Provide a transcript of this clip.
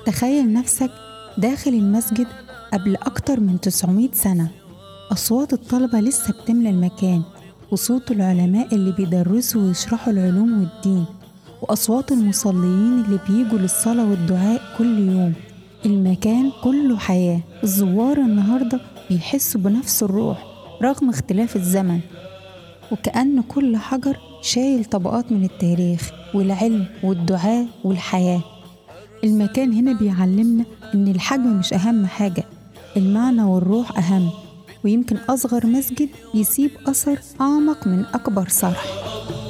تخيل نفسك داخل المسجد قبل أكتر من 900 سنة أصوات الطلبة لسه بتملى المكان وصوت العلماء اللي بيدرسوا ويشرحوا العلوم والدين وأصوات المصليين اللي بيجوا للصلاة والدعاء كل يوم المكان كله حياة الزوار النهاردة بيحسوا بنفس الروح رغم اختلاف الزمن وكأن كل حجر شايل طبقات من التاريخ والعلم والدعاء والحياة المكان هنا بيعلمنا إن الحجم مش أهم حاجة المعنى والروح أهم ويمكن أصغر مسجد يسيب أثر أعمق من أكبر صرح